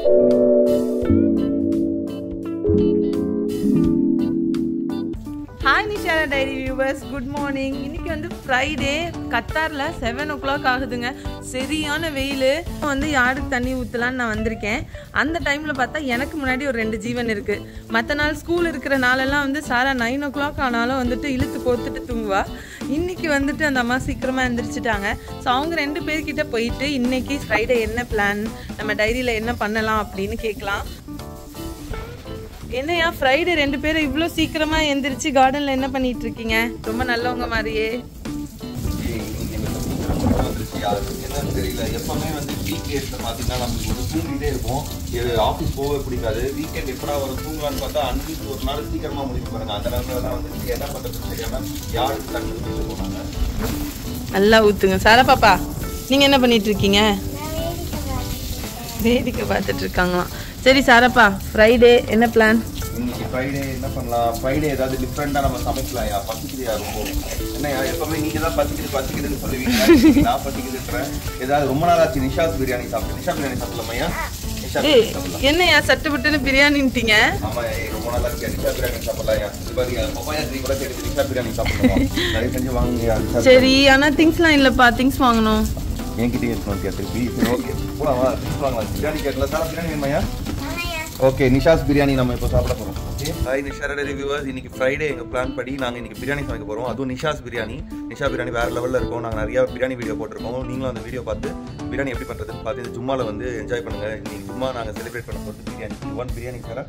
Hi Nisha diary viewers good morning இன்னைக்கு வந்து Friday கத்தாரில் செவன் ஓ கிளாக் ஆகுதுங்க சரியான வெயில் வந்து யாருக்கு தண்ணி ஊற்றலான்னு நான் வந்திருக்கேன் அந்த டைமில் பார்த்தா எனக்கு முன்னாடி ஒரு ரெண்டு ஜீவன் இருக்குது மற்ற நாள் ஸ்கூல் இருக்கிற நாளெல்லாம் வந்து சாரா நைன் ஓ கிளாக் ஆனாலும் வந்துட்டு இழுத்து கோத்துட்டு தூங்குவா இன்னைக்கு வந்துட்டு அந்த அம்மா சீக்கிரமாக எந்திரிச்சிட்டாங்க ஸோ அவங்க ரெண்டு பேர்கிட்ட போயிட்டு இன்னைக்கு ஃப்ரைடே என்ன பிளான் நம்ம டைரியில் என்ன பண்ணலாம் அப்படின்னு கேட்கலாம் என்னையா ஃப்ரைடே ரெண்டு பேரும் இவ்வளோ சீக்கிரமா எந்திரிச்சு கார்டன்ல என்ன பண்ணிட்டு இருக்கீங்க ரொம்ப நல்லவங்க மாதிரியே என்னன்னு தெரியல எப்பவுமே வந்து வீக் டேஸ்ல பாத்தீங்கன்னா நமக்கு ஒரு தூங்கிட்டே இருப்போம் ஆஃபீஸ் போகவே பிடிக்காது வீக்கெண்ட் எப்படா வரும் தூங்கலாம்னு பார்த்தா அன்னைக்கு ஒரு நாள் சீக்கிரமா முடிவு பாருங்க அந்த நேரத்துல தான் வந்து என்ன பண்றதுன்னு தெரியாம யாருக்கு தண்ணி ஊற்றிட்டு போனாங்க நல்லா ஊத்துங்க சாரா பாப்பா நீங்க என்ன பண்ணிட்டு இருக்கீங்க வேடிக்கை பார்த்துட்டு இருக்காங்களாம் சரி சாரப்பா ஃப்ரைடே என்ன பிளான் இன்னைக்கு ஃப்ரைடே என்ன பண்ணலாம் ஃப்ரைடே ஏதாவது டிஃப்ரெண்டா நம்ம சமைக்கலாம்யா பசிக்குதுயா ரொம்ப என்னய்யா எப்பவுமே நீங்க தான் பசிக்குது பசிக்குதுன்னு சொல்லுவீங்க நான் பசிக்குதுன்றேன் ஏதாவது ரொம்ப நாள் ஆச்சு நிஷாஸ் பிரியாணி சாப்பிட்டு நிஷா பிரியாணி சாப்பிடலாமையா நிஷா ஏய் பிரியாணி சாப்பிடலாம் என்னையா சட்டு புட்டுன்னு பிரியாணின்ட்டீங்க ஆமா ஏய், ரொம்ப நாளா இருக்கு நிஷா பிரியாணி சாப்பிடலாம் இது பாருங்க பப்பாயா ட்ரீ கூட சேர்த்து நிஷா பிரியாணி சாப்பிடலாம் தயவு செஞ்சு வாங்குங்க நிஷா சரி ஆனா திங்ஸ்லாம் இல்லப்பா திங்ஸ் வாங்கணும் என்கிட்டயே இருக்கணும் ஓகே திருப்பி சரி ஓகே போலாமா திங்ஸ் வாங்கலாம் பிரியாணி கேட்கல சார் பிரியாணி வேணுமாயா ஓகே நிஷாஸ் பிரியாணி நம்ம இப்போ சாப்பிட போறோம் ஓகே ஹாய் நிஷா ரிவ்யூவர்ஸ் இன்னைக்கு ஃப்ரைடே எங்க பிளான் படி நாங்க இன்னைக்கு பிரியாணி சமைக்க போறோம் அதுவும் நிஷாஸ் பிரியாணி நிஷா பிரியாணி வேற லெவல்ல இருக்கும் நாங்க நிறைய பிரியாணி வீடியோ போட்டிருக்கோம் நீங்களும் அந்த வீடியோ பார்த்து பிரியாணி எப்படி பண்றதுன்னு பார்த்து இந்த ஜும்மால வந்து என்ஜாய் பண்ணுங்க இன்னைக்கு ஜும்மா நாங்க செலிப்ரேட் பண்ண போறது பிரியாணி ஒன் பிரியாணி சாரா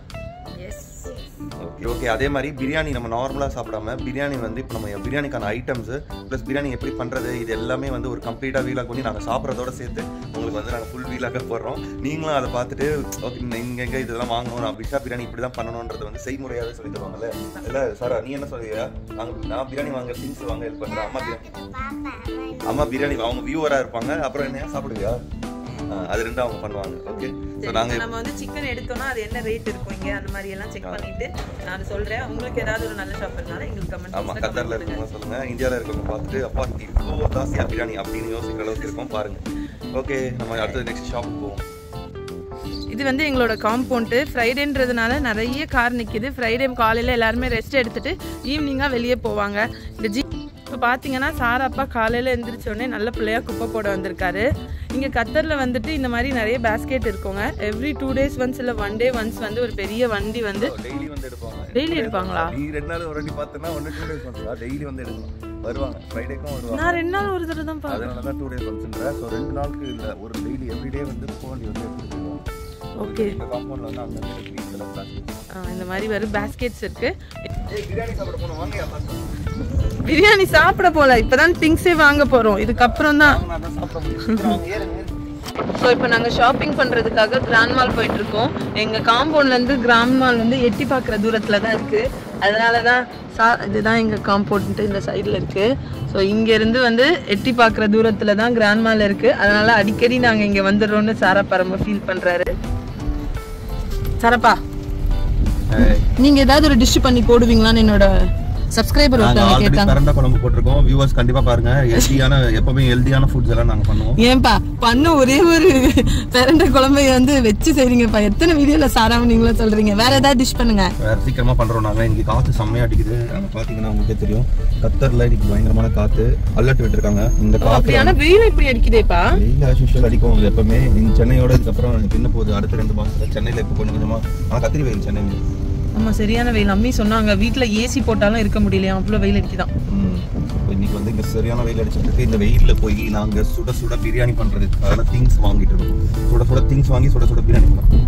ஓகே ஓகே அதே மாதிரி பிரியாணி நம்ம நார்மலாக சாப்பிடாம பிரியாணி வந்து இப்போ நம்ம பிரியாணிக்கான ஐட்டம்ஸ் ப்ளஸ் பிரியாணி எப்படி பண்ணுறது இது எல்லாமே வந்து ஒரு கம்ப்ளீட்டாக வீலாக் பண்ணி நாங்கள் சாப்பிட்றதோட சேர்த்து உங்களுக்கு வந்து நாங்கள் ஃபுல் வீலாக போடுறோம் நீங்களும் அதை பார்த்துட்டு ஓகே இங்கே எங்கே இதெல்லாம் வாங்கணும் நான் விஷா பிரியாணி இப்படி தான் பண்ணணுன்றது வந்து செய்முறையாகவே சொல்லி தருவாங்கல்ல இல்லை சாரா நீ என்ன சொல்லுவியா நாங்கள் நான் பிரியாணி வாங்க திங்ஸ் வாங்க ஹெல்ப் பண்ணுறேன் அம்மா பிரியாணி அம்மா பிரியாணி அவங்க வியூவராக இருப்பாங்க அப்புறம் என்ன சாப்பிடுவியா ஆ, அது ரெண்டும் அவங்க பண்ணுவாங்க ஓகே ஸோ சரி, நாங்கள் நம்ம வந்து சிக்கன் எடுத்தோம்னா அது என்ன ரேட் இருக்கும் இங்க அந்த மாதிரி எல்லாம் செக் பண்ணிட்டு நான் சொல்றேன் உங்களுக்கு ஏதாவது ஒரு நல்ல ஷாப் இருந்தாலும் எங்களுக்கு ஆமா கமெண்ட் கத்தார்ல இருக்கவங்க சொல்லுங்க இந்தியால இருக்கவங்க பார்த்துட்டு அப்பா இவ்வளோ ஜாஸ்தியா பிரியாணி அப்படின்னு யோசிக்கிற அளவுக்கு இருக்கும் பாருங்க ஓகே நம்ம அடுத்தது நெக்ஸ்ட் ஷாப்புக்கு போவோம் இது வந்து எங்களோட காம்பவுண்டு ஃப்ரைடேன்றதுனால நிறைய கார் நிற்கிது ஃப்ரைடே காலையில் எல்லாருமே ரெஸ்ட் எடுத்துட்டு ஈவினிங்காக வெளியே போவாங்க இந்த ஜி இப்போ பார்த்தீங்கன்னா சாராப்பா காலையில் எந்திரிச்ச உடனே நல்ல பிள்ளையா குப்பை போட வந்திருக்காரு இங்கே கத்தரில் வந்துட்டு இந்த மாதிரி நிறைய பேஸ்கெட் இருக்குங்க எவ்ரி டூ டேஸ் ஒன்ஸ் இல்லை ஒன் டே ஒன்ஸ் வந்து ஒரு பெரிய வண்டி வந்து டெய்லி வந்து எடுப்பாங்க டெய்லி எடுப்பாங்களா நீ ரெண்டு நாள் ஒரு வாட்டி பார்த்தனா ஒன்று டூ டேஸ் வந்துடா டெய்லி வந்து எடுக்கணும் வருவாங்க ஃப்ரைடேக்கும் வருவாங்க நான் ரெண்டு நாள் ஒரு தடவை தான் பார்க்குறேன் அதனால தான் டூ டேஸ் வந்துன்ற ஸோ ரெண்டு நாளுக்கு இல்லை ஒரு டெய்லி எவ்ரிடே வந்து போண்டி வந்து எடுத்துட்டு போவாங்க ஓகே இந்த காம்பவுண்ட்ல வந்து அங்கே வந்து க்ரீன் கலர் பிளாஸ்டிக் இந்த மாதிரி வரும் பேஸ்கெட்ஸ் இருக்குது ஏய் பிரியாணி சாப்பிட போனோம் வாங்க பிரியாணி சாப்பிட போல இப்பதான் திங்ஸே வாங்க போறோம் இதுக்கப்புறம் தான் நான் தான் சாப்பிட முடியும் வாங்க, ஏறுங்க ஏறுங்க. ஸோ இப்போ நாங்கள் ஷாப்பிங் பண்ணுறதுக்காக கிராண்ட் மால் போயிட்டு இருக்கோம் எங்கள் காம்பவுண்ட்லேருந்து கிராண்ட் மால் வந்து எட்டி பார்க்குற தூரத்தில் தான் இருக்குது அதனால தான் சா இதுதான் எங்கள் காம்பவுண்ட் இந்த சைடில் இருக்குது ஸோ இங்கேருந்து வந்து எட்டி பார்க்குற தூரத்தில் தான் கிராண்ட் மால் இருக்குது அதனால அடிக்கடி நாங்கள் இங்கே வந்துடுறோம்னு சாரப்பா ரொம்ப ஃபீல் பண்ணுறாரு சாரப்பா ஏய். நீங்கள் ஏதாவது ஒரு டிஷ் பண்ணி போடுவீங்களான்னு என்னோட சப்ஸ்கிரைபர் நாங்க ஒருத்தவங்க ஆல்ரெடி கேட்டாங்க பரண்டா குழம்பு போட்டிருக்கோம் வியூவர்ஸ் கண்டிப்பா பாருங்க ஹெல்தியான எப்பவுமே ஹெல்தியான ஃபுட்ஸ் எல்லாம் நாங்க பண்ணுவோம் ஏன்பா பண்ண ஒரே ஒரு பிரண்ட குழம்பை வந்து வச்சு செய்றீங்கப்பா எத்தனை வீடியோல சாராம நீங்களும் சொல்றீங்க வேற ஏதாவது டிஷ் பண்ணுங்க வேற சீக்கிரமா பண்றோம் நாங்க இங்க காத்து செம்மையா அடிக்குது அங்க பாத்தீங்கன்னா உங்களுக்கே தெரியும் கத்தர்ல இன்னைக்கு பயங்கரமான காத்து அலர்ட் விட்டுருக்காங்க இந்த காத்து அப்படியான வெயில் இப்படி அடிக்குதேப்பா வெயில் ஆஸ் யூஷுவல் அடிக்கும் இது எப்பவுமே இந்த சென்னையோட இதுக்கப்புறம் பின்ன போகுது அடுத்த ரெண்டு மாசத்துல சென்னையில இப்போ கொஞ்சம் கொஞ்சமா ஆனா கத்திரி வெயில் சென்னையில ஆமா சரியான வெயில் அம்மி சொன்னாங்க வீட்ல ஏசி போட்டாலும் இருக்க முடியலையா அவ்வளவு வெயில் அடிக்குதான் ம். இப்போ இன்னைக்கு வந்து இங்க சரியான வெயில் அடிச்சிட்டு இருக்கு இந்த வெயில்ல போய் நாங்க சுட சுட பிரியாணி பண்றதுக்கு அதெல்லாம் திங்ஸ் வாங்கிட்டு இருக்கோம் சுட சுட திங்ஸ் வாங்கி சுட சுட பிரியாணி பண்ணுறோம்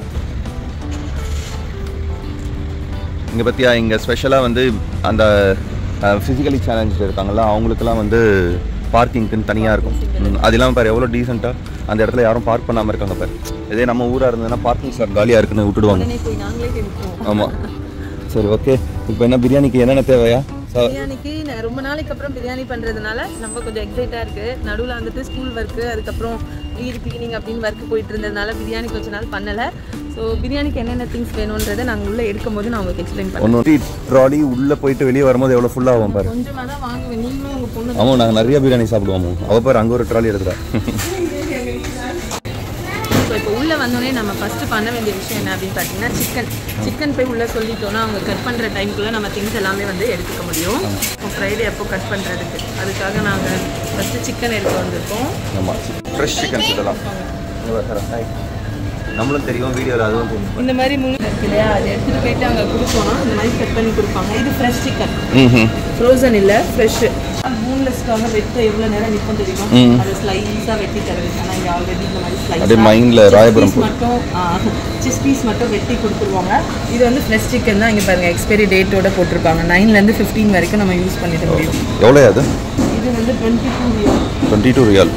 இங்க பத்தியா இங்க ஸ்பெஷலா வந்து அந்த ஃபிசிக்கலி சேலஞ்ச் இருக்காங்கல்ல அவங்களுக்குலாம் வந்து பார்க்கிங்க்குன்னு தனியாக இருக்கும் ம், அது இல்லாமல் பாரு எவ்வளோ டீசெண்டாக அந்த இடத்துல யாரும் பார்க் பண்ணாமல் இருக்காங்க பாரு இதே நம்ம ஊராக இருந்ததுன்னா பார்க்கிங் ஸ்லாட் காலியாக இருக்குன்னு விட்டுடுவாங்க உடனே போய் நாங்களே கேட்போம் ஆமாம் சரி ஓகே இப்போ என்ன பிரியாணிக்கு என்னென்ன தேவையா ச- பிரியாணிக்கு ந- ரொம்ப நாளைக்கு அப்புறம் பிரியாணி பண்றதுனால நம்ம கொஞ்சம் எக்ஸைட்டா இருக்கு நடுவுல வந்துட்டு ஸ்கூல் ஒர்க்கு அதுக்கப்புறம் வீடு கிளீனிங் அப்படின்னு ஒர்க் போயிட்டு இருந்ததுனால பிரியாணி கொஞ்ச நாள் பண்ணல ஸோ பிரியாணிக்கு என்னென்ன திங்ஸ் வேணுன்றதை நாங்கள் உள்ள எடுக்கும் போது நான் உங்களுக்கு எக்ஸ்பிளைன் பண்ணேன் ஒன்று ட்ராலி உள்ளே போயிட்டு வெளியே வரும்போது எவ்வளோ ஃபுல்லாகும் பாரு கொஞ்சமாக தான் வாங்குவேன் நீங்களும் உங்க பொண்ணு ஆமாம் நாங்கள் நிறைய பிரியாணி சாப்பிடுவோம் அவ பாரு அங்கே ஒரு ட்ராலி எடுக்கிறா ஸோ இப்போ உள்ளே வந்தோடனே நம்ம ஃபஸ்ட்டு பண்ண வேண்டிய விஷயம் என்ன அப்படின்னு பார்த்தீங்கன்னா சிக்கன் சிக்கன் போய் உள்ளே சொல்லிட்டோம்னா அவங்க கட் பண்ணுற டைம்குள்ளே நம்ம திங்ஸ் எல்லாமே வந்து எடுத்துக்க முடியும் இப்போ ஃப்ரைடே அப்போ கட் பண்ணுறதுக்கு அதுக்காக நாங்கள் ஃபஸ்ட்டு சிக்கன் எடுத்து வந்திருக்கோம் ஆமாம் ஃப்ரெஷ் சிக்கன் இதெல்லாம் இங்க பாரு, ஹாய். நம்மளும் தெரியும் வீடியோவில் அதுவும் தெரியும் இந்த மாதிரி முழு இருக்கு இல்லையா அதை எடுத்துகிட்டு போயிட்டு அங்கே கொடுத்தோம்னா இந்த மாதிரி கட் பண்ணி கொடுப்பாங்க இது ஃப்ரெஷ் சிக்கன் ம் ஃப்ரோசன் இல்லை ஃப்ரெஷ்ஷு மூன்லெஸ்க்காக வெட்ட எவ்வளோ நேரம் நிற்கும் தெரியுமா ம். அதை ஸ்லைஸாக வெட்டி தருது ஆனால் இங்கே ஆல்ரெடி இந்த மாதிரி ஸ்லைஸ் அப்படியே மைண்ட்ல ராயபுரம் போகுது. மட்டும் சிஸ் பீஸ் மட்டும் வெட்டி கொடுத்துருவாங்க இது வந்து ஃப்ரெஷ் சிக்கன் தான் இங்கே பாருங்கள் எக்ஸ்பைரி டேட்டோட போட்டிருப்பாங்க நைன்லேருந்து ஃபிஃப்டீன் வரைக்கும் நம்ம யூஸ் பண்ணிட முடியும் எவ்வளோ அது இது வந்து twenty two riyal twenty two riyal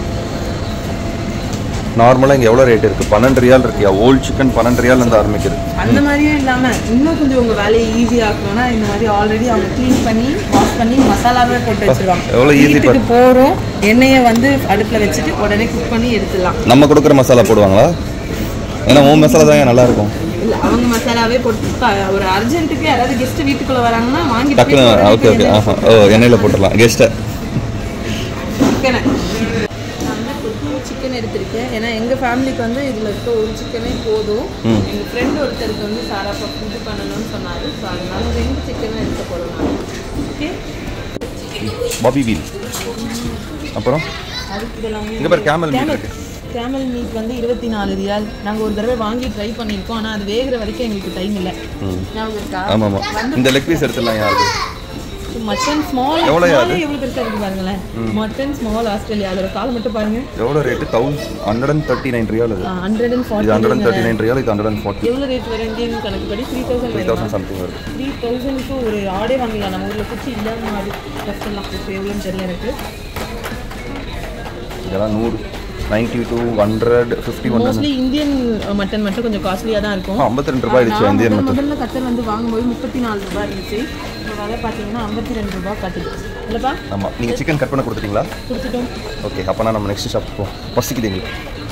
நார்மலாக இங்கே எவ்வளோ ரேட் இருக்குது பன்னெண்டு ரியால் இருக்கியா ஓல்ட் சிக்கன் பன்னெண்டு ரியால் இருந்து ஆரம்பிக்குது அந்த மாதிரியும் இல்லாமல் இன்னும் கொஞ்சம் உங்கள் வேலையை ஈஸி ஆக்கணும்னா இந்த மாதிரி ஆல்ரெடி அவங்க க்ளீன் பண்ணி வாஷ் பண்ணி மசாலாவே போட்டு வச்சிருவாங்க எவ்வளோ easy வீட்டுக்கு போகிறோம் எண்ணெயை வந்து அடுப்பில் வச்சுட்டு உடனே குக் பண்ணி எடுத்துடலாம் நம்ம கொடுக்குற மசாலா போடுவாங்களா ஏன்னா உன் மசாலா தான் நல்லா இருக்கும் இல்ல அவங்க மசாலாவே போட்டு ப- ஒரு அர்ஜென்ட்டுக்கு யாராவது கெஸ்ட் வீட்டுக்குள்ள வராங்கன்னா வாங்கிட்டு டக்குன்னு போய் ஓகே ஓகே ஆஹா ஓ எண்ணெயில் போட்டுடலாம் கெஸ்ட்டை சிக்கனை நான் வந்து இப்போ டூ சிக்கன் எடுத்திருக்கேன் ஏன்னா எங்கள் ஃபேமிலிக்கு வந்து இதில் இருக்க ஒரு சிக்கனே போதும் ம். எங்கள் ஃப்ரெண்ட் ஒருத்தருக்கு வந்து சாராப்பா இது பண்ணணும்னு சொன்னார் ஸோ அதனால ரெண்டு சிக்கனும் எடுக்க போகிறோம் நான் ஓகே பாபி வீல் அப்புறம் அதுக்கு இதெல்லாம் இங்கே பாரு கேமல் மீட் இருக்கு கேமல் மீட் வந்து இருபத்தி நாலு ரியால் நாங்கள் ஒரு தடவை வாங்கி ட்ரை பண்ணியிருக்கோம் ஆனால் அது வேகிற வரைக்கும் எங்களுக்கு டைம் இல்லை ம் ஞாபகம் இருக்கா ஆமாம் ஆமாம் இந்த லெக் பீஸ் எடுத்துடலாம் யாருக்கு மட்டன் ஸ்மால் எவ்வளவு எவ்வளோ எவ்வளோ பெருசாக இருக்கு பாருங்களேன் மட்டன் ஸ்மால் ஆஸ்திரேலியா அதோட கால் மட்டும் பாருங்க எவ்வளோ rate thousand hundred and thirty nine riyal இது ஹண்ட்ரட் அண்ட் இது forty hundred and thirty nine riyal இது ஹண்ட்ரட் அண்ட் ஃபார்ட்டி எவ்வளோ ரேட் வர இந்தியன் கணக்குப்படி three thousand three thousand something வருது த்ரீ தௌசண்ட்க்கு ஒரு ஆடே வாங்கலாம் நம்ம ஊரில் குச்சி இல்லாத மாதிரி கஷ்டம்லாம் இப்போ எவ்வளோன்னு தெரியல எனக்கு இதெல்லாம் நூறு ninety two hundred fifty one mostly Indian mutton மட்டும் கொஞ்சம் காஸ்ட்லியாக தான் இருக்கும் ஐம்பத்தி ரெண்டு ரூபாய் ஆயிடுச்சு நான் இந்தியன் முதல் மட்டும் முதல்ல கத்தர் வந்து வாங்கும்போது முப்பத்தி நாலு ரூபாய் இருந்துச்சு இப்போ விலை பார்த்தீங்கன்னா ஐம்பத்தி ரெண்டு ரூபாய் கட்டுது இல்லைப்பா ஆமாம் நீங்கள் சிக்கன் கட் பண்ண கொடுத்துட்டீங்களா கொடுத்துட்டோம் ஓகே அப்போனா நம்ம நெக்ஸ்ட் ஷாப் போவோம் பசிக்குது எங்களுக்கு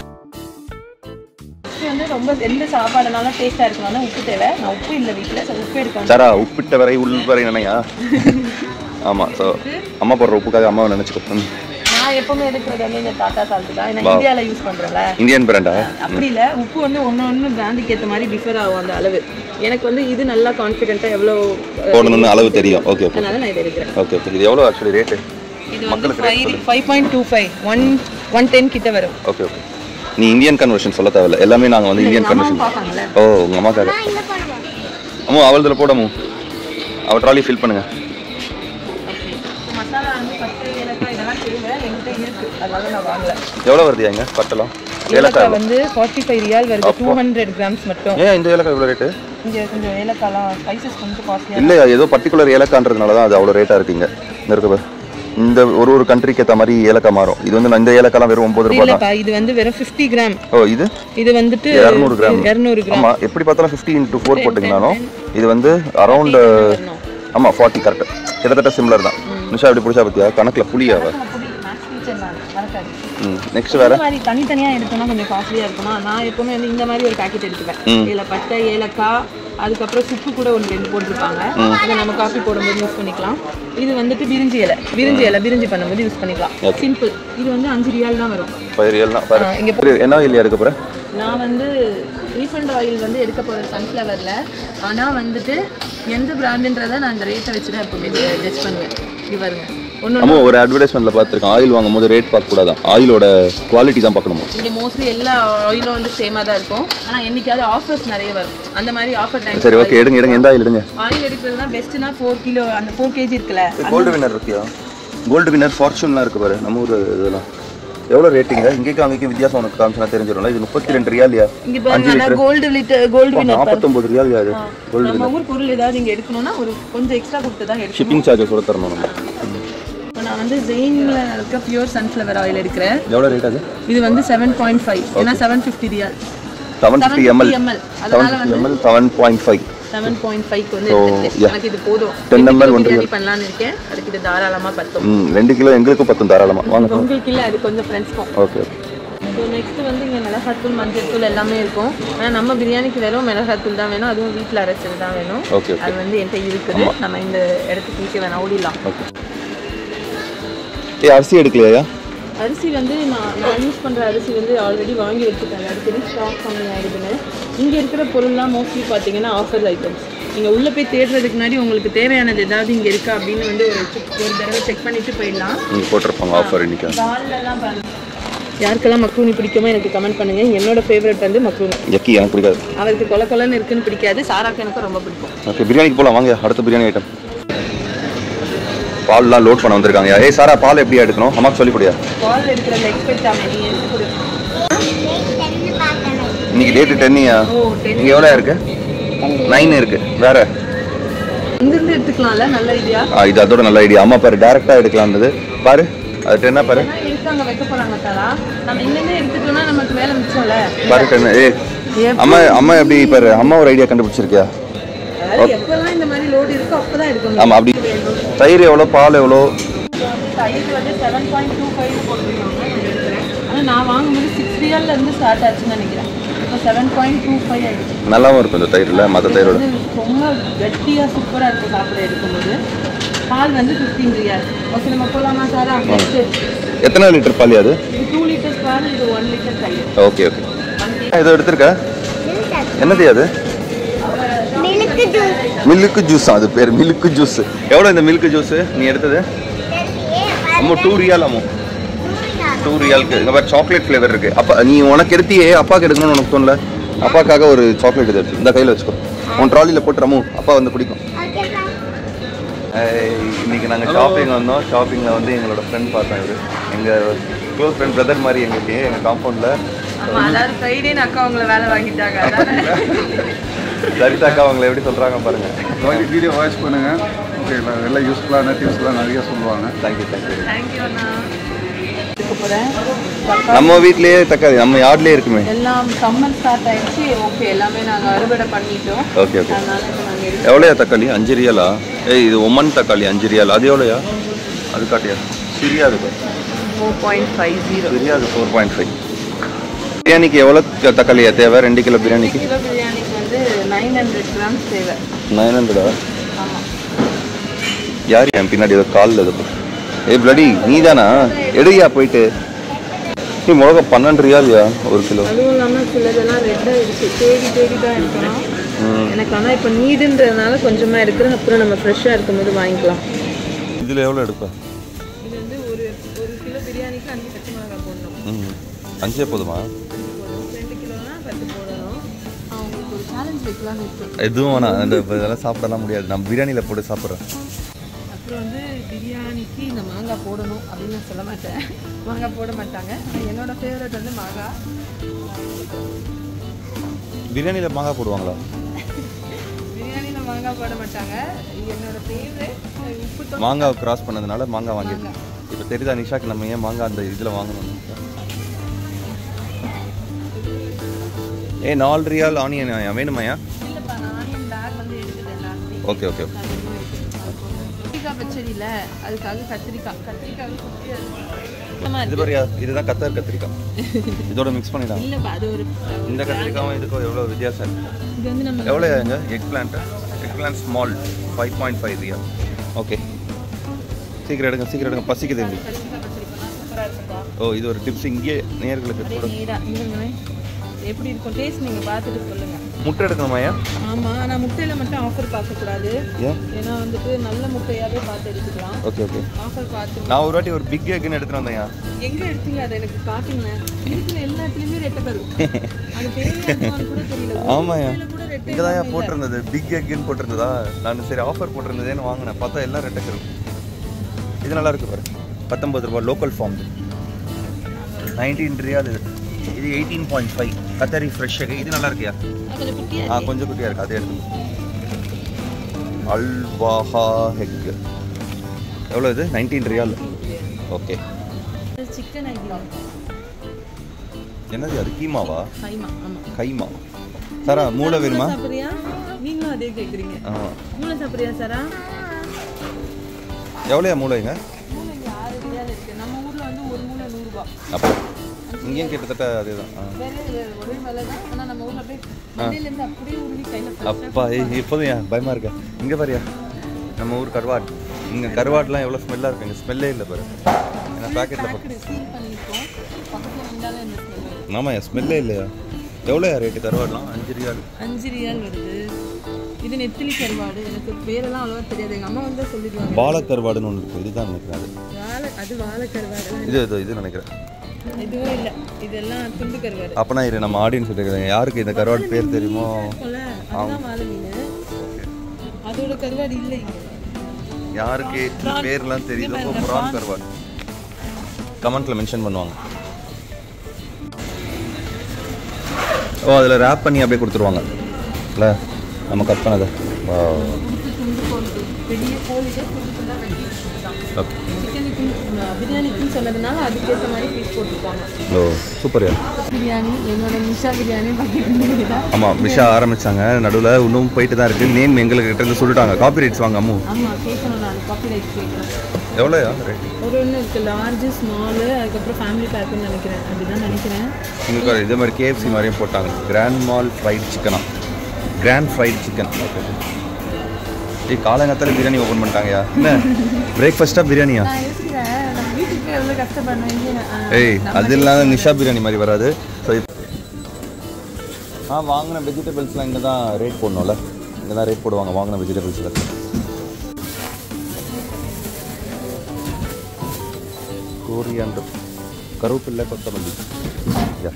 இது வந்து ரொம்ப எந்த சாப்பாடுனாலும் டேஸ்ட்டாக இருக்கணும்னா உப்பு தேவை நான் உப்பு இல்லை வீட்டில் ஸோ உப்பு எடுக்கணும் சாரா உப்பிட்ட வரை உள் வரை நினையா ஆமாம் ஸோ அம்மா போடுற உப்புக்காக அம்மாவை நினச்சிக்கோ ம். நான் எப்பவுமே எடுக்கிறது வந்து இந்த டாட்டா சால்ட் தான் ஏன்னா இந்தியாவில் யூஸ் பண்ணுறேன்ல இந்தியன் பிராண்டா அப்படி இல்லை உப்பு வந்து ஒன்று ஒன்று பிராண்டுக்கு ஏற்ற மாதிரி டிஃபர் ஆகும் அந்த அளவு எனக்கு வந்து இது நல்லா கான்ஃபிடென்ட்டாக எவ்வளோ போடணும்னு அளவு தெரியும் ஓகே ஓகே அதனால நான் இதை எடுக்கிறேன் ஓகே ஓகே இது எவ்வளோ ஆக்சுவலி ரேட்டு இது வந்து five five point two five one one ten கிட்ட வரும் ஓகே ஓகே நீ இந்தியன் கன்வர்ஷன் சொல்ல தேவையில்ல எல்லாமே நாங்கள் வந்து இந்தியன் கன்வர்ஷன் பார்ப்பாங்கல்ல ஓ உங்கள் அம்மாக்காக அம்மா அவளதில் போடமோ அவள் ட்ராலி ஃபில் பண்ணுங்க மசாலா வந்து பத்து ஏலக்காய் இதெல்லாம் தேவை என்கிட்ட இருக்கு அதனால நான் வாங்கல எவ்வளோ வருது எங்க பட்டெல்லாம் ஏலக்காய் ஏலக்காய் வந்து ஃபார்ட்டி ஃபைவ் ரியால் வருது டூ ஹண்ட்ரட் கிராம்ஸ் மட்டும் ஏன் இந்த ஏலக்காய் இவ்வளோ ரேட்டு இங்கே கொஞ்சம் ஏலக்காய்லாம் ஸ்பைசஸ் கொஞ்சம் காஸ்ட்லியாக இல்லையா ஏதோ பர்டிகுலர் ஏலக்கான்றதுனால தான் அது அவ்வளோ ரேட்டாக இருக்குங்க இந்த இருக்க பாரு. இந்த ஒரு ஒரு கண்ட்ரிக்கு ஏற்ற மாதிரி ஏலக்காய் மாறும் இது வந்து நான் இந்த ஏலக்காய்லாம் வெறும் ஒம்பது ரூபாய் தான் இல்லைப்பா இது வந்து வெறும் ஃபிஃப்டி கிராம் ஓ இது இது வந்துட்டு இரநூறு கிராம் இரநூறு கிராம் ஆமாம் எப்படி பார்த்தாலும் ஃபிஃப்டி இன்ட்டு ஃபோர் போட்டிங்கனாலும் இது வந்து அரௌண்ட் வரணும். ஆமாம் ஃபார்ட்டி கரெக்ட் கிட்டத்தட்ட சிம்லர் தான் நிஷா எப்படி பிடிச்சா பார்த்தியா கணக்கில் புளியாவ அப்படி மேக்ஸ் டீச்சர் நான் மறக்காது ம் நெக்ஸ்ட் வேற இந்த மாதிரி தனித்தனியா எடுத்தோம்னா கொஞ்சம் காஸ்ட்லியா இருக்குமா நான் எப்பவுமே வந்து இந்த மாதிரி ஒரு பாக்கெட் எடுத்துப்பேன் இதுல பட்டை ஏலக்காய் அதுக்கப்புறம் சுக்கு கூட ஒன்று ரெண்டு போட்டிருப்பாங்க இதை நம்ம காஃபி போடும்போது யூஸ் பண்ணிக்கலாம் இது வந்துட்டு பிரிஞ்சி இலை பிரிஞ்சி இலை பிரிஞ்சி பண்ணும்போது யூஸ் பண்ணிக்கலாம் சிம்பிள் இது வந்து அஞ்சு ரியால் தான் வரும் ஃபைவ் ரியல் தான் பாரு ஆ, இங்க இரு, என்ன இல்லையா இருக்க போகிறேன் நான் வந்து ரீஃபண்ட் ஆயில் வந்து எடுக்க போகிறது சன்ஃப்ளவரில் ஆனால் வந்துட்டு எந்த பிராண்டுன்றதை நான் இந்த ரேட்டை வச்சு தான் எப்பவுமே ஜட்ஜ் பண்ணுவேன் இது பாருங்க ஒன்று அம்மா ஒரு அட்வர்டைஸ்மெண்ட்ல பார்த்துருக்கேன் ஆயில் வாங்கும் போது ரேட் பார்க்க கூடாதான் ஆயிலோட குவாலிட்டி தான் பார்க்கணுமா இங்கே மோஸ்ட்லி எல்லா ஆயிலும் வந்து சேமாக தான் இருக்கும் ஆனால் என்னைக்காவது ஆஃபர்ஸ் நிறைய வரும் அந்த மாதிரி ஆஃபர் டைம் சரி ஓகே எடுங்க எடுங்க எந்த ஆயில் எடுங்க ஆயில் எடுக்கிறதுனா பெஸ்ட்னா ஃபோர் கிலோ அந்த ஃபோர் கேஜி இருக்குல்ல கோல்டு வின்னர் இருக்கியா கோல்டு வின்னர் ஃபார்ச்சூன்லாம் இருக்கு பாரு நம்ம ஊர் இதெல்லாம் எவ்வளோ ரேட்டிங்க இங்கேயும் அங்கேயும் வித்தியாசம் உனக்கு காமிச்சா தெரிஞ்சிடும்ல இது முப்பத்தி ரெண்டு ரியாலியா இங்கே பாருங்க கோல்டு லிட்டர் கோல்டு வினர் நாற்பத்தொம்பது ரியாலியா இது கோல்டு நம்ம ஊர் பொருள் ஏதாவது இங்கே எடுக்கணும்னா ஒரு கொஞ்சம் எக்ஸ்ட்ரா கொடுத்து தான் எடுக்கணும் ஷிப்பிங் சார்ஜஸ் கூட தரணும் நம்ம இப்போ நான் வந்து ஜெயினில் இருக்க பியூர் சன்ஃப்ளவர் ஆயில் எடுக்கிறேன் எவ்வளோ ரேட் அது இது வந்து செவன் பாயிண்ட் ஃபைவ் ஏன்னா seven fifty riyal seven fifty ML ML seven அதனால fifty ML seven point five seven point five வந்து So, எடுத்துக்கிட்டேன். yeah. எனக்கு இது போதும் 10 ரெண்டு ml கிலோ ஒன்று பிரியாணி பண்ணலாம்னு இருக்கேன் அதுக்கு இது தாராளமாக பத்தும் ம் ரெண்டு கிலோ எங்களுக்கும் பத்தும் தாராளமாக வாங்க உங்களுக்கு இல்லை அது கொஞ்சம் ஃப்ரெண்ட்ஸ்க்கும் ஓகே ஓகே ஸோ நெக்ஸ்ட் வந்து இங்கே மிளகாத்தூள் மஞ்சள் தூள் எல்லாமே இருக்கும் ஆனால் நம்ம பிரியாணிக்கு வெறும் மிளகாத்தூள் தான் வேணும் அதுவும் வீட்டில் அரைச்சது தான் வேணும் ஓகே ஓகே அது வந்து என்கிட்ட இருக்குது நம்ம இந்த இடத்துக்கு ஈஸியாக வேணா ஓடிடலாம் ஓகே ஏ அரிசி எடுக்கலையா அரிசி வந்து நான் நான் யூஸ் பண்ணுற அரிசி வந்து ஆல்ரெடி வாங்கி வச்சுட்டாங்க அடிக்கடி ஸ்டாக் கம்மி ஆகிடுதுன்னு இங்கே இருக்கிற பொருள்லாம் மோஸ்ட்லி பார்த்தீங்கன்னா ஆஃபர் ஐட்டம்ஸ் நீங்கள் உள்ளே போய் தேடுறதுக்கு முன்னாடி உங்களுக்கு தேவையானது ஏதாவது இங்கே இருக்கா அப்படின்னு வந்து ஒரு check- ஒரு தடவை செக் பண்ணிட்டு போயிடலாம் நீங்கள் போட்டிருப்பாங்க ஆஃபர் இன்னைக்கு பால்லாம் பாருங்க யாருக்கெல்லாம் மக்ரூனி பிடிக்குமோ எனக்கு கமெண்ட் பண்ணுங்க என்னோட ஃபேவரட் வந்து மக்ரூனி எக்கி எனக்கு பிடிக்காது அவருக்கு கொல கொலன்னு இருக்குன்னு பிடிக்காது சாராக்கு எனக்கு ரொம்ப பிடிக்கும் ஓகே பிரியாணிக்கு போகலாம் வாங்க அடுத்த பிரியாணி ஐட்டம் பால்லாம் லோட் பண்ண வந்திருக்காங்க ஏய் சாரா பால் எப்படி எடுக்கணும் அம்மாக்கு சொல்லி கொடுயா பால் எடுக்கிற எக்ஸ்பெக்ட் ஆமே நீ எடுத்து கொடு இன்னைக்கு டேட்டு டென்னியா ஓ டென் இங்கே எவ்வளோ இருக்கு நைன் இருக்கு வேற இங்கிருந்து எடுத்துக்கலாம்ல நல்ல ஐடியா ஆ, இது அதோட நல்ல ஐடியா அம்மா பாரு டேரெக்டாக எடுக்கலாம்னது பாரு அது டென்னா பாரு ஏன்னா எடுத்து அங்க வைக்க போறாங்க தாரா நம்ம இங்கிருந்து எடுத்துட்டோம்னா நமக்கு வேலை மிச்சம்ல பாரு டென்னு ஏ அம்மா அம்மா எப்படி பாரு அம்மா ஒரு ஐடியா கண்டுபிடிச்சிருக்கியா அதாவது எப்பெல்லாம் இந்த மாதிரி லோடு இருக்கோ அப்பதான் எடுக்கணும் ஆமாம் அப்படி தயிர் எவ்வளோ பால் எவ்வளோ தயிர் வந்து செவன் பாயிண்ட் டூ ஃபைவ் போட்டுருக்காங்க நான் எடுக்கிறேன் ஆனால் நான் வாங்கும்போது சிக்ஸ் ரியல்ல இருந்து ஸ்டார்ட் ஆச்சுன்னு நினைக்கிறேன் இப்போ செவன் பாயிண்ட் டூ ஃபைவ் ஆயிடுச்சு நல்லாவும் இருக்கும் இந்த தயிரில் மற்ற தயிரோட வந்து ரொம்ப கட்டியாக சூப்பராக இருக்கும் சாப்பிட எடுக்கும்போது பால் வந்து ஃபிஃப்டீன் ரியால் ஓகே நம்ம போகலாமா சாரா நெக்ஸ்ட் எத்தனை லிட்டர் பால் அது இது டூ லிட்டர்ஸ் பால் இது ஒன் லிட்டர் தயிர் ஓகே ஓகே இதை எடுத்திருக்க என்னது அது மில்க் ஜூஸ் அது பேர் மில்க் ஜூஸ் எவ்வளோ இந்த மில்க் ஜூஸ் நீ எடுத்தது அம்மா டூ ரியால் அம்மோ டூ ரியாலுக்கு இங்கே பாரு சாக்லேட் ஃப்ளேவர் இருக்கு அப்பா நீ உனக்கு எடுத்தியே அப்பாவுக்கு எடுக்கணும்னு உனக்கு தோணல அப்பாக்காக ஒரு சாக்லேட் இது எடுத்து இந்த கையில் வச்சுக்கோ உன் ட்ராலியில் போட்டு ரமு அப்பா வந்து பிடிக்கும் ஏய், இன்னைக்கு நாங்கள் ஷாப்பிங் வந்தோம் ஷாப்பிங்கில் வந்து எங்களோட ஃப்ரெண்ட் பார்த்தோம் இவர் எங்கள் க்ளோஸ் ஃப்ரெண்ட் பிரதர் மாதிரி எங்களுக்கு எங்கள் காம்பவுண்டில் ஆமா அதாவது ஃப்ரைடேன்னு அக்கா அவங்கள வேலை வாங்கிட்டாங்க அதானே சரிதாக்கா அவங்களை எப்படி சொல்கிறாங்க பாருங்க வாங்கி வீடியோ வாட்ச் பண்ணுங்க ஓகே எல்லாம் யூஸ்ஃபுல்லான டிப்ஸ்லாம் நிறைய சொல்லுவாங்க தேங்க்யூ தேங்க்யூ தேங்க்யூ அண்ணா இருக்க போகிறேன் நம்ம வீட்லயே தக்காளி நம்ம யார்ட்லயே இருக்குமே எல்லாம் சம்மர் ஸ்டார்ட் ஆயிடுச்சு ஓகே எல்லாமே நாங்கள் அறுவடை பண்ணிட்டோம் ஓகே ஓகே அதனால இப்போ நாங்கள் எடுத்து எவ்வளோயா தக்காளி அஞ்சு ரியாலா ஏய் இது ஒமன் தக்காளி அஞ்சு ரியால் அது எவ்வளோயா அது காட்டியா சிரியா அது ஃபோர் பாயிண்ட் ஃபைவ் ஜீரோ சிரியா அது ஃபோர் பாயிண்ட் ஃபைவ் பிரியாணிக்கு எவ்வளோ தக்காளியா தேவை ரெண்டு கிலோ பிரியாணிக்கு கிலோ பிரியாணிக்கு வந்து நைன் ஹண்ட்ரட் கிராம்ஸ் தேவை நைன் ஹண்ட்ரடா ஆமாம் யார் என் பின்னாடி ஏதோ காலில் இது ஏய் பிளடி நீ தானா எடுயா போயிட்டு நீ மிளகா பன்னெண்டு ரியாலியா ஒரு கிலோ அதுவும் இல்லாமல் சிலதெல்லாம் ரெட்டாக இருக்கு தேடி தேடி தான் இருக்கணும் ம் எனக்கு ஆனால் இப்போ நீடுன்றதுனால கொஞ்சமாக இருக்குது அப்புறம் நம்ம ஃப்ரெஷ்ஷாக இருக்கும்போது வாங்கிக்கலாம் இதில் எவ்வளோ எடுப்ப இது வந்து ஒரு ஒரு கிலோ பிரியாணிக்கு அஞ்சு பச்சை மிளகாய் போடணும் ம் அஞ்சே போதுமா போதும் ரெண்டு கிலோனா பத்து போடணும் அவங்களுக்கு ஒரு சேலஞ்ச் வைக்கலாம்னு இருக்கு எதுவும் வேணாம் அந்த இதெல்லாம் சாப்பிடலாம் முடியாது நான் பிரியாணியில் போட்டு சாப்பிட்றேன் அப்புறம் வந்து பிரியாணிக்கு இந்த மாங்காய் போடணும் அப்படின்னு நான் சொல்ல மாட்டேன் மாங்காய் போட மாட்டாங்க ஆனா என்னோட ஃபேவரட் வந்து மாங்காய் பிரியாணியில் மாங்காய் போடுவாங்களா பிரியாணியில் மாங்காய் போட மாட்டாங்க என்னோட ஃபேவரட் உப்பு தொ- மாங்காவை கிராஸ் பண்ணதுனால மாங்காய் வாங்கியிருக்கேன் இப்போ தெரியுதா நிஷாக்கு நம்ம ஏன் மாங்காய் அந்த இதில் வாங்கணும் ஏ நாலு ரியால் ஆனியன் வேணுமாயா இல்லைப்பா நான் ஆனியன் பேக் வந்து எடுக்குது எல்லாத்தையும் ஓகே ஓகே கத்திரிக்காய் பச்சடியில் அதுக்காக கத்திரிக்காய் கத்திரிக்காய் குட்டியாக இது பாரியா இதுதான் கத்தர் கத்திரிக்காய் இதோட மிக்ஸ் பண்ணிடலாம் இல்லைப்பா அது ஒரு இந்த கத்திரிக்காயும் இதுக்கும் எவ்வளோ வித்தியாசம் இருக்கு இது வந்து நம்ம எவ்வளோ எங்க eggplant eggplant small five point five ரியால் ஓகே சீக்கிரம் எடுங்க சீக்கிரம் எடுங்க பசிக்குது எங்களுக்கு கத்திரிக்காய் பச்சடி பண்ணால் சூப்பராக இருக்குப்பா ஓ இது ஒரு டிப்ஸ் இங்கே நேர்களுக்கு அப்படியே கூட நீடாக இருங்களேன் எப்படி இருக்கும் டேஸ்ட் நீங்கள் பார்த்துட்டு சொல்லுங்கள் முட்டை எடுக்கணுமாயா ஆமாம் ஆனால் முட்டையில் மட்டும் ஆஃபர் பார்க்கக்கூடாது ஏன் ஏன்னா வந்துட்டு நல்ல முட்டையாகவே பார்த்து எடுத்துக்கலாம் ஓகே ஓகே ஆஃபர் பார்த்து நான் ஒரு வாட்டி ஒரு பிக் எக்னு எடுத்துட்டு வந்தேன் எங்கே எடுத்தீங்க அதை எனக்கு காட்டுங்க இருக்கிற எல்லாத்துலேயுமே ரெட்டை வரும் அது தேவையானு கூட தெரியல ஆமாயா முட்டையில கூட ரெட்டை இங்கே தான் போட்டிருந்தது பிக் எக்னு போட்டிருந்ததா நான் சரி ஆஃபர் போட்டிருந்ததேன்னு வாங்கினேன் பார்த்தா எல்லாம் ரெட்டை கரும் இது நல்லா இருக்கு பாரு பத்தொம்பது ரூபாய் லோக்கல் ஃபார்ம் நைன்டீன் ரியால் இது இது எயிட்டீன் பாயிண்ட் ஃபைவ் கத்தரி ஃப்ரெஷ் எக் இது நல்லா இருக்கியா அது கொஞ்சம் குட்டியா ஆ கொஞ்சம் குட்டியாக இருக்கு அதே எடுத்து அல்வாஹா ஹெக் எவ்வளோ இது நைன்டீன் ரியால் ஓகே சிக்கன் ஐடியா என்னது அது கீமாவா கைமா ஆமாம் கைமா சாரா மூளை வேணுமா சாப்பிட்றியா நீங்களும் அதே கேட்குறீங்க ஆமாம் மூளை சாப்பிட்றியா சாரா எவ்வளோயா மூளைங்க மூளை இங்கே ஆறு ரியால் இருக்குது நம்ம ஊரில் வந்து ஒரு மூளை நூறுரூபா அப்போ இங்கேயும் கிட்டத்தட்ட அதே தான் வேற ஒரே விலை தான் ஆனால் நம்ம ஊரில் அப்படியே மண்டையிலேருந்து அப்படியே உருவி கையில் அப்பா ஏய் இப்போதும் ஏன் பயமா இருக்கா இங்கே பாரியா நம்ம ஊர் கருவாட் இங்கே கருவாட்லாம் எவ்வளோ ஸ்மெல்லாக இருக்கு இங்கே ஸ்மெல்லே இல்லை பாரு ஏன்னா பேக்கெட்டில் பேக்கெட் சீல் பண்ணி ஆமாம் ஸ்மெல்லே இல்லையா எவ்வளோ ரேட்டு கருவாடலாம் அஞ்சு ரியால் அஞ்சு ரியால் வருது இது நெத்திலி கருவாடு எனக்கு பேரெல்லாம் அவ்வளோவா தெரியாது எங்கள் அம்மா வந்து சொல்லிடுவாங்க வாழை கருவாடுன்னு ஒன்று இருக்குது இதுதான் நினைக்கிறேன் அது வாழை அது வாழை கருவாடு இது இது இது நினைக்கிறேன் இதுவும் இல்லை இதெல்லாம் துண்டு கருவாடு அப்போனா இரு நம்ம ஆடியன்ஸ் இருக்கிறாங்க யாருக்கு இந்த கருவாடு பேர் தெரியுமோ இருக்கும்ல அதுதான் வாழை மீன் அதோட கருவாடு இல்லை இங்க. யாருக்கு பேர்லாம் தெரியுதோ புறான் கருவாடு கமெண்ட்ல மென்ஷன் பண்ணுவாங்க ஓ அதில் ரேப் பண்ணி அப்படியே கொடுத்துருவாங்க இல்லை நம்ம கட் பண்ணதை குடுத்து துண்டு போடுது பெரிய கோழிக்கு துண்டு துண்டாக வெட்டி வச்சுருக்காங்க ஓகே சிக்கனுக்கு பிரியாணிக்குன்னு சொன்னதுனால அதுக்கேற்ற மாதிரி பீஸ் போட்டுருக்காங்க ஓ சூப்பர் யார் பிரியாணி என்னோட நிஷா பிரியாணி பார்த்துக்கிட்டு தான் ஆமாம் விஷா ஆரம்பிச்சாங்க நடுவில் இன்னும் போயிட்டு தான் இருக்குது நேம் எங்களுக்கு கிட்ட இருந்து சொல்லிட்டாங்க காப்பி ரைட்ஸ் வாங்க அம்மு ஆமாம் கேட்கணும் நான் காப்பி ரைட் கேட்குறேன் எவ்வளோயா ரேட் ஒரு ஒன்று இருக்குது லார்ஜு ஸ்மாலு அதுக்கப்புறம் ஃபேமிலி பேக்குன்னு நினைக்கிறேன் அப்படிதான் நினைக்கிறேன் உங்களுக்கு இதே மாதிரி கேஎஃப்சி மாதிரியும் போட்டாங்க கிராண்ட் மால் ஃப்ரைட் சிக்கனா கிராண்ட் ஃப்ரைட் சிக்கன் ஏய் காலங்காத்தால பிரியாணி ஓப்பன் பண்ணிட்டாங்கயா என்ன பிரேக்ஃபாஸ்ட்டாக பிரியாணியா நான் யோசிக்கிறேன் நம்ம வீட்டுக்கு எவ்வளோ கஷ்டப்படணும் இங்கே ஏய் அது இல்லாத நிஷா பிரியாணி மாதிரி வராது ஸோ ஆ வாங்கின வெஜிடபிள்ஸ்லாம் இங்கே தான் ரேட் போடணும்ல இங்கே தான் ரேட் போடுவாங்க வாங்கின வெஜிடபிள்ஸில் கோரியாண்டர் கருவேப்பில்லை கொத்தமல்லி யா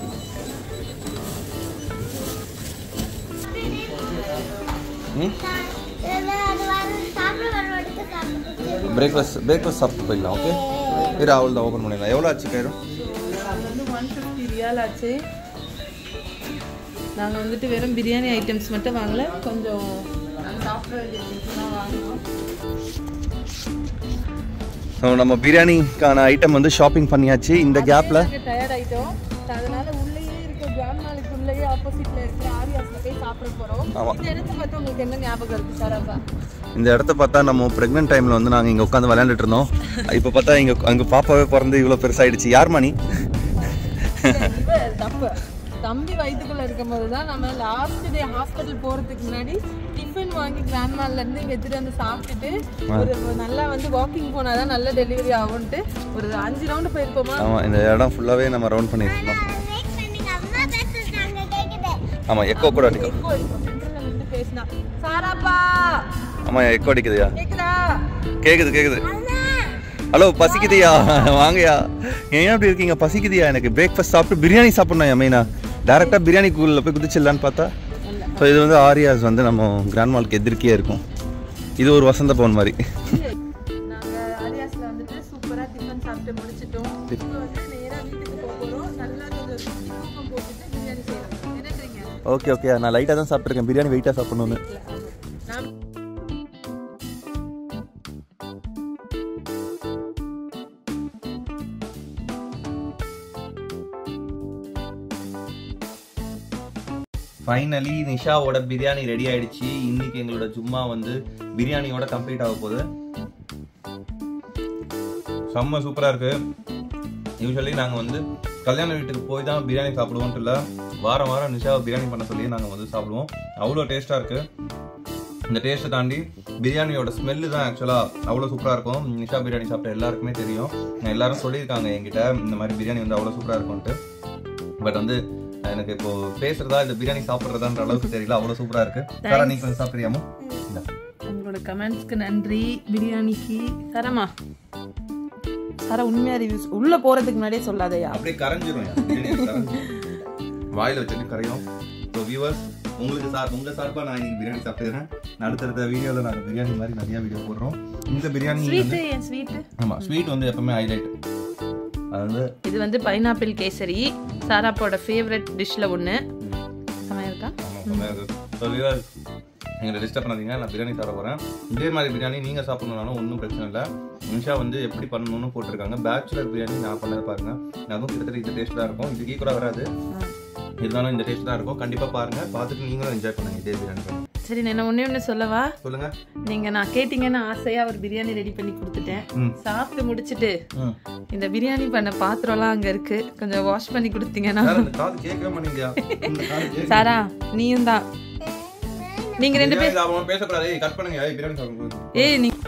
ம் பிரேக்ஃபாஸ்ட் பிரேக்ஃபாஸ்ட் சாப்பிட்டு போயிடலாம் ஓகே இரு அவள் தான் ஓப்பன் பண்ணிடலாம் எவ்வளோ ஆச்சு கயிறும் வந்து ஒன் ஃபிஃப்டி ரியால் ஆச்சு நாங்கள் வந்துட்டு வெறும் பிரியாணி ஐட்டம்ஸ் மட்டும் வாங்கல கொஞ்சம் நாங்கள் சாப்பிட வேண்டிய திங்ஸ்லாம் வாங்கினோம் ஸோ நம்ம பிரியாணிக்கான ஐட்டம் வந்து ஷாப்பிங் பண்ணியாச்சு இந்த கேப்பில் டயர்ட் ஆயிட்டோம் அதனால உள்ளேயே இருக்க ஜான்மாலுக்கு உள்ளேயே ஆப்போசிட்ல இருக்கிற ஆரியாஸ்ல போய் சாப்பிட போறோம் ஆமா. இந்த இடத்த பார்த்து உங்களுக்கு என்ன ஞாபகம் இருக்கு சாராப்பா இந்த இடத்த பார்த்தா நம்ம ப்ரெக்னென்ட் டைமில் வந்து நாங்கள் இங்கே உட்காந்து விளையாண்டுட்டு இருந்தோம் இப்போ பார்த்தா இங்கே அங்கே பாப்பாவே பிறந்து இவ்வளோ பெருசாயிடுச்சு யார் மணி ரொம்ப தப்பு தம்பி வயிற்றுக்குள்ள இருக்கும்போது தான் நம்ம லாஸ்ட் டே ஹாஸ்பிட்டல் போறதுக்கு முன்னாடி டிஃபன் வாங்கி கிராண்ட்மால்ல இருந்து இங்க எடுத்துட்டு வந்து சாப்பிட்டுட்டு ஒரு நல்லா வந்து வாக்கிங் போனாதான் நல்ல டெலிவரி ஆகும்ட்டு ஒரு அஞ்சு ரவுண்டு போயிருப்போமா ஆமாம் இந்த இடம் ஃபுல்லாகவே நம்ம ரவுண்ட் பண்ணியிருக்கோம் ஆமாம் எக்கோ கூட அடிக்கும் எக்கோ அடிக்கும் சென்டர்ல நின்று பேசினா சாராப்பா ஆமாம் எக்கோ அடிக்குதுயா கேக்குதா கேட்குது கேட்குது ஹலோ பசிக்குதுயா வாங்கயா ஏன் அப்படி இருக்கீங்க பசிக்குதுயா எனக்கு பிரேக்ஃபாஸ்ட் சாப்பிட்டு பிரியாணி சாப்பிட்ணும் மெயினா டேரெக்டாக பிரியாணிக்குள்ளே போய் குதிச்சிடலான்னு பார்த்தா ஸோ இது வந்து ஆரியாஸ் வந்து நம்ம கிராண்ட் மால்க்கு எதிர்க்கியே இருக்கும் இது ஒரு வசந்த பவன் மாதிரி நாங்க ஆலியாஸ்ல வந்துட்டு சூப்பரா டிஃபன் சாப்பிட்டு முடிச்சிட்டோம் இப்போ வந்து நேரா வீட்டுக்கு போக போறோம் நல்லா கொஞ்சம் தூக்கம் போட்டுட்டு பிரியாணி செய்யணும் என்னன்றீங்க ஓகே ஓகே நான் லைட்டாக தான் சாப்பிட்ருக்கேன் பிரியாணி வெயிட்டாக சாப்பிடணும்னு நான் ஃபைனலி நிஷாவோட பிரியாணி ரெடி ஆயிடுச்சு இன்னைக்கு எங்களோட ஜும்மா வந்து பிரியாணியோட கம்ப்ளீட் ஆக போகுது செம்ம சூப்பராக இருக்கு யூஸ்வலி நாங்கள் வந்து கல்யாண வீட்டுக்கு போய் தான் பிரியாணி சாப்பிடுவோன்ட்டு இல்லை வாரம் வாரம் நிஷாவை பிரியாணி பண்ண சொல்லி நாங்கள் வந்து சாப்பிடுவோம் அவ்வளோ டேஸ்ட்டாக இருக்கு இந்த டேஸ்ட்டை தாண்டி பிரியாணியோட ஸ்மெல்லு தான் ஆக்சுவலாக அவ்வளோ சூப்பராக இருக்கும் நிஷா பிரியாணி சாப்பிட்ட எல்லாருக்குமே தெரியும் எல்லாரும் சொல்லியிருக்காங்க என்கிட்ட இந்த மாதிரி பிரியாணி வந்து அவ்வளோ சூப்பராக இருக்கும்ட்டு பட் வந்து எனக்கு இப்போ பேசுறதா இந்த பிரியாணி சாப்பிட்றதான்ற அளவுக்கு தெரியல அவ்வளோ சூப்பராக இருக்கு சாரா நீ கொஞ்சம் சாப்பிட்றியாமோ இந்த உங்களோட கமெண்ட்ஸ்க்கு நன்றி பிரியாணிக்கு சரமா சரா உண்மையா ரிவ்யூஸ் உள்ள போறதுக்கு முன்னாடியே சொல்லாதயா அப்படியே கரைஞ்சிரும் யா. பிரியாணி கரைஞ்சிரும். வாயில வச்சுட்டு கரையும் ஸோ வியூவர்ஸ் உங்களுக்கு சார் உங்க சார்பா நான் இன்னைக்கு பிரியாணி சாப்பிட்டுக்கிறேன் அடுத்தடுத்த வீடியோவில் நாங்கள் பிரியாணி மாதிரி நிறைய வீடியோ போடுறோம் இந்த பிரியாணி வந்து ஸ்வீட்டு என் ஸ்வீட்டு ஆமா ஸ்வீட் வந்து எப்பவுமே ஹைலைட் அது வந்து இது வந்து பைனாப்பிள் கேசரி சாராப்போட ஃபேவரட் டிஷ்ல ஒன்று செமையா இருக்கா ஸோ வியூவர்ஸ் எங்களை டிஸ்டர்ப் பண்ணாதீங்க நான் பிரியாணி சாப்பிட போகிறேன் இதே மாதிரி பிரியாணி நீங்கள் சாப்பிடணும்னாலும் ஒன்றும் பிரச்சனை இல்லை நிஷா வந்து எப்படி பண்ணணும்னு போட்டிருக்காங்க பேச்சுலர் பிரியாணி நான் பண்ணதை பாருங்க அதுவும் கிட்டத்தட்ட இந்த டேஸ்ட் தான் இருக்கும் இதுக்கு ஈக்குவலாக வராது இருந்தாலும் இந்த டேஸ்ட் தான் இருக்கும் கண்டிப்பாக பாருங்க பார்த்துட்டு நீங்களும் என்ஜாய் பண்ணுங்க இதே பிரியாணி பண்ணி சரி நான் ஒண்ணே ஒன்று சொல்லவா சொல்லுங்க நீங்க நான் கேட்டீங்கன்னு ஆசையா ஒரு பிரியாணி ரெடி பண்ணி கொடுத்துட்டேன் ம். சாப்பிட்டு முடிச்சிட்டு ம் இந்த பிரியாணி பண்ண பாத்திரம்லாம் அங்க இருக்கு கொஞ்சம் வாஷ் பண்ணி கொடுத்தீங்கன்னா சார் இந்த காது கேட்கவே மாட்டேங்கியா இந்த காது கேட்க சாரா நீயும் தான் நீங்க ரெண்டு பேர் பிரியாணி சாப்பிடாம பேசக்கூடாது ஏய், கட் பண்ணுங்க ஏய், பிரியாணி சாப்பிடும்போது ஏய் நீ